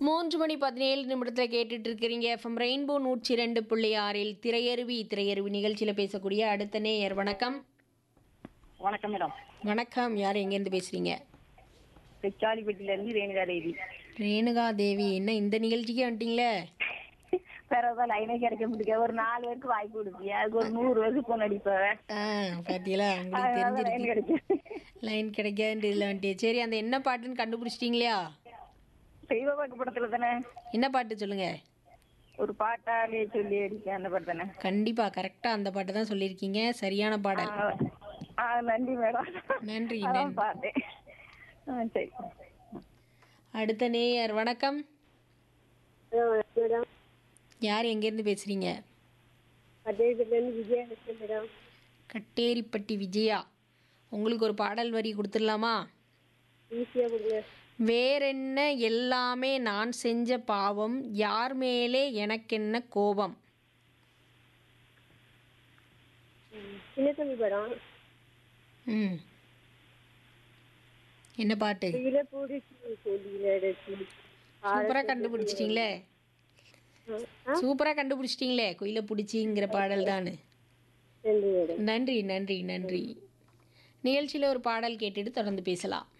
மூன்று மணி பதினேழு நிமிடத்தில் கேட்டுட்டு இருக்கிறீங்க எஃப்எம் ரெயின்போ நூற்றி ரெண்டு புள்ளி ஆறில் திரையருவி திரையருவி நிகழ்ச்சியில் பேசக்கூடிய அடுத்த நேயர் வணக்கம் வணக்கம் மேடம் வணக்கம் யார் எங்கேருந்து பேசுறீங்க பிச்சாலிப்பட்டில இருந்து ரேணுகா தேவி ரேணுகா தேவி என்ன இந்த நிகழ்ச்சிக்கே வந்துட்டீங்களே பிறகுதான் லைனே கிடைக்க முடியாது ஒரு நாலு பேருக்கு வாய்ப்பு கொடுப்பியா அதுக்கு ஒரு நூறு பேருக்கு போன் அடிப்பேன் ஆ பாத்தீங்களா உங்களுக்கு அதனால லைன் தெரிஞ்சிருக்கு கிடைக்கும் லைன் கிடைக்காதுன்ற இதில் வந்துட்டு சரி அந்த என்ன பாட்டுன்னு கண்டுபிடிச்சிட்டிங்களா தெய்வ பாட்டு படத்துல தானே என்ன பாட்டு சொல்லுங்க ஒரு பாட்டாலே சொல்லி அடிக்க அந்த பாட்டு தானே கண்டிப்பா கரெக்டா அந்த பாட்டு தான் சொல்லியிருக்கீங்க சரியான பாடல் ஆ, ஆ, நன்றி மேடம் நன்றி அதான் நன்றி பார்த்தேன் ஆ, சரி அடுத்த நேயர் வணக்கம் மேடம் யார் எங்கேருந்து பேசுறீங்க பட்டேஸ்வரிலேருந்து விஜயா பேசுகிறேன் மேடம் கட்டேரிப்பட்டி விஜயா உங்களுக்கு ஒரு பாடல் வரி கொடுத்துடலாமா ஈஸியாக கொடுங்க வேறென்ன எல்லாமே நான் செஞ்ச பாவம் யார் மேலே எனக்கென்ன கோபம் சின்னத்தம்பி படம் ம் என்ன பாட்டு இதில் பிடிச்சி சொல்லியில் சூப்பராக கண்டுபிடிச்சிட்டிங்களே சூப்பராக கண்டுபிடிச்சிட்டிங்களே குயில பிடிச்சிங்கிற பாடல் தானு நன்றி மேடம் நன்றி நன்றி நன்றி நிகழ்ச்சியில் ஒரு பாடல் கேட்டுட்டு தொடர்ந்து பேசலாம்